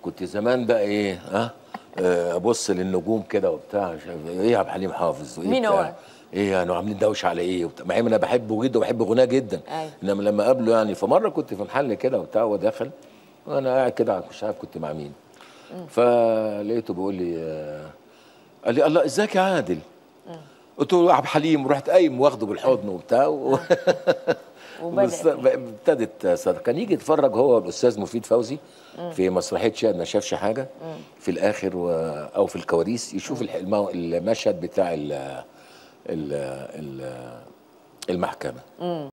كنت زمان بقى ايه ها آه، ابص للنجوم كده وبتاع مش عارف ايه يا عبد الحليم حافظ وايه مين بتاع. هو؟ ايه يعني عاملين دوشه على ايه وبتاع مع ان انا بحبه جدا وبحب غناه جدا أيوة. انما لما قابله يعني فمره كنت في محل كده وبتاع وداخل وانا قاعد كده مش عارف كنت مع مين فلقيته بيقول لي آه، قال لي الله ازيك يا عادل قلت له عبد الحليم ورحت قايم واخده بالحضن وبتاع و... بس وبدأ ابتدت صدق كان يجي يتفرج هو والاستاذ مفيد فوزي في مسرحيه شاهد ما شافش حاجه في الاخر و... او في الكواليس يشوف الح- المو... المشهد بتاع ال... ال... ال... المحكمه